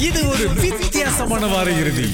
இது ஒரு வித்தியாசமான வார இறுதி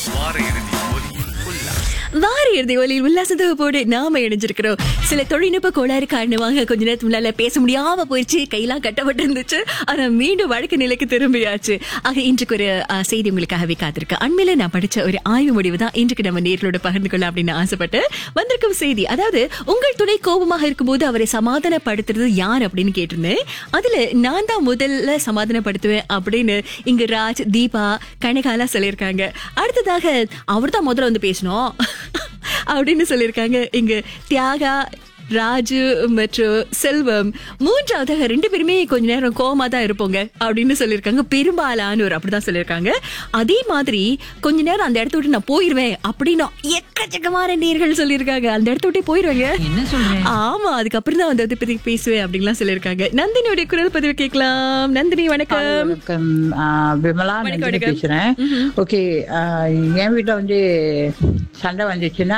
வார இறுதி ஒலியில் உல்லாசத்தோடு நாம இணைஞ்சிருக்கிறோம் சில தொழில்நுட்ப கோளாறு காரணமாக கொஞ்ச நேரத்துக்கு முன்னால பேச முடியாம போயிடுச்சு கையெல்லாம் கட்டப்பட்டு இருந்துச்சு ஆனா மீண்டும் வழக்கு நிலைக்கு திரும்பியாச்சு ஆக இன்றைக்கு ஒரு ஆ, செய்தி உங்களுக்காகவே காத்திருக்கு அண்மையில நான் படிச்ச ஒரு ஆய்வு முடிவு தான் இன்றைக்கு நம்ம நேர்களோட பகிர்ந்து கொள்ள அப்படின்னு ஆசைப்பட்டு வந்திருக்கும் செய்தி அதாவது உங்கள் துணை கோபமாக இருக்கும்போது அவரை சமாதானப்படுத்துறது யார் அப்படின்னு கேட்டிருந்தேன் அதுல நான் தான் முதல்ல சமாதானப்படுத்துவேன் அப்படின்னு இங்க ராஜ் தீபா கனகாலா சொல்லியிருக்காங்க அடுத்ததாக அவர் தான் முதல்ல வந்து பேசணும் அப்படின்னு சொல்லியிருக்காங்க இங்க தியாகா ராஜு மற்றும் செல்வம் மூன்றாவதாக ரெண்டு பேருமே கொஞ்ச நேரம் கோமா தான் இருப்போங்க அப்படின்னு சொல்லியிருக்காங்க பெரும்பாலானோர் அப்படிதான் சொல்லியிருக்காங்க அதே மாதிரி கொஞ்ச நேரம் அந்த இடத்த விட்டு நான் போயிருவேன் அப்படின்னு எக்கச்சக்கமான நேர்கள் சொல்லியிருக்காங்க அந்த இடத்த விட்டே போயிருவேங்க என்ன சொல்றேன் ஆமா அதுக்கப்புறம் தான் வந்து அதை பத்தி பேசுவேன் அப்படின்லாம் சொல்லியிருக்காங்க நந்தினியோட குரல் பதிவு கேட்கலாம் நந்தினி வணக்கம் வணக்கம் ஆ, விமலா வணக்கம், நந்தினி வணக்கம். பேசுறேன் ஓகே என் வீட்டுல வந்து சண்டை வந்துச்சுன்னா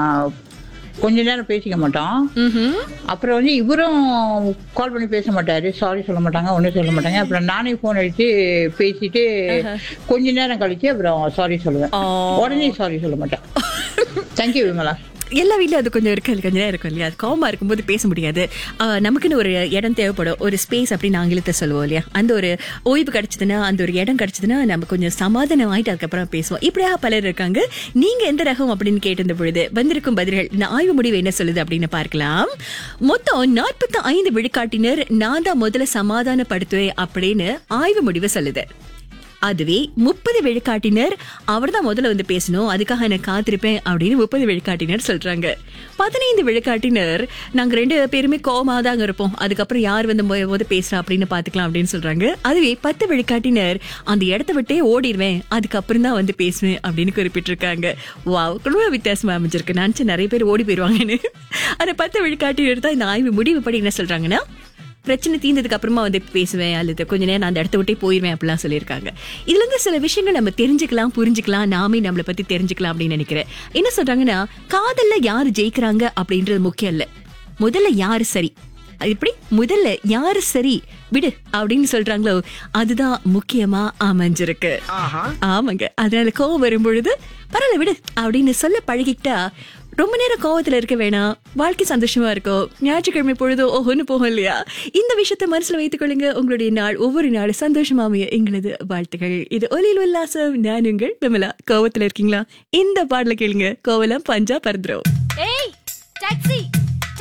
கொஞ்ச நேரம் பேசிக்க மாட்டோம் ம்ஹும். அப்புறம் வந்து இவரும் கால் பண்ணி பேச மாட்டாரு சாரி சொல்ல மாட்டாங்க ஒன்றும் சொல்ல மாட்டாங்க அப்புறம் நானே ஃபோன் அடிச்சு பேசிட்டு கொஞ்ச நேரம் கழிச்சு அப்புறம் சாரி சொல்லுவேன் ஆ. உடனே சாரி சொல்ல மாட்டேன் தேங்க்யூ விமலா எல்லா வீட்லயும் அது கொஞ்சம் இருக்கு கொஞ்ச நேரம் இருக்கும் இல்லையா அது கோவமா இருக்கும்போது பேச முடியாது ஆஹ் நமக்குன்னு ஒரு இடம் தேவைப்படும் ஒரு ஸ்பேஸ் அப்படின்னு ஆங்கிலத்தை சொல்லுவோம் இல்லையா அந்த ஒரு ஓய்வு கிடைச்சதுன்னா அந்த ஒரு இடம் கிடைச்சதுன்னா நம்ம கொஞ்சம் சமாதானம் ஆயிட்டு அதுக்கப்புறம் பேசுவோம் இப்படியா பலர் இருக்காங்க நீங்க எந்த ரகம் அப்படின்னு கேட்டிருந்த பொழுது வந்திருக்கும் பதில்கள் இந்த ஆய்வு முடிவு என்ன சொல்லுது அப்படின்னு பார்க்கலாம் மொத்தம் நாற்பத்தி ஐந்து விழுக்காட்டினர் நான் தான் முதல்ல சமாதானப்படுத்துவேன் அப்படின்னு ஆய்வு முடிவு சொல்லுது அதுவே முப்பது விழுக்காட்டினர் அவர் தான் முதல்ல வந்து பேசணும் அதுக்காக நான் காத்திருப்பேன் அப்படின்னு முப்பது விழுக்காட்டினர் சொல்றாங்க பதினைந்து விழுக்காட்டினர் நாங்க ரெண்டு பேருமே கோவமா தாங்க இருப்போம் அதுக்கப்புறம் யார் வந்து மொ- முத பேசுறா அப்படின்னு பாத்துக்கலாம் அப்படின்னு சொல்றாங்க அதுவே பத்து விழுக்காட்டினர் அந்த இடத்த விட்டே ஓடிடுவேன் அதுக்கப்புறம் தான் வந்து பேசுவேன் அப்படின்னு குறிப்பிட்டிருக்காங்க வாவ் ரொம்ப வித்தியாசமா அமைஞ்சிருக்கு நினைச்சு நிறைய பேர் ஓடி போயிருவாங்கன்னு அந்த பத்து விழுக்காட்டினர் தான் இந்த ஆய்வு முடிவு படி என்ன சொல்றாங்கன்னா பிரச்சனை தீர்ந்ததுக்கு அப்புறமா வந்து பேசுவேன் அல்லது கொஞ்ச நேரம் நான் அந்த இடத்த விட்டே போயிருவேன் அப்படிலாம் சொல்லியிருக்காங்க இதுல இருந்து சில விஷயங்கள் நம்ம தெரிஞ்சுக்கலாம் புரிஞ்சுக்கலாம் நாமே நம்மளை பத்தி தெரிஞ்சுக்கலாம் அப்படின்னு நினைக்கிறேன் என்ன சொல்றாங்கன்னா காதல்ல யாரு ஜெயிக்கிறாங்க அப்படின்றது முக்கியம் இல்ல முதல்ல யாரு சரி அது எப்படி முதல்ல யாரு சரி விடு அப்படின்னு சொல்றாங்களோ அதுதான் முக்கியமா அமைஞ்சிருக்கு ஆமாங்க அதனால கோவம் வரும் பொழுது பரவாயில்ல விடு அப்படின்னு சொல்ல பழகிக்கிட்டா ரொம்ப நேரம் கோவத்துல இருக்க வேணாம் வாழ்க்கை சந்தோஷமா இருக்கும் ஞாயிற்றுக்கிழமை பொழுது ஓஹோன்னு போகும் இல்லையா இந்த விஷயத்தை மனசுல வைத்துக் கொள்ளுங்க உங்களுடைய நாள் ஒவ்வொரு நாள் சந்தோஷமா அமைய எங்களது வாழ்த்துகள் இது ஒலியில் உல்லாசம் நான் உங்கள் விமலா கோவத்துல இருக்கீங்களா இந்த பாடல கேளுங்க கோவலம் பஞ்சா பறந்துரும் ஏய் டாக்ஸி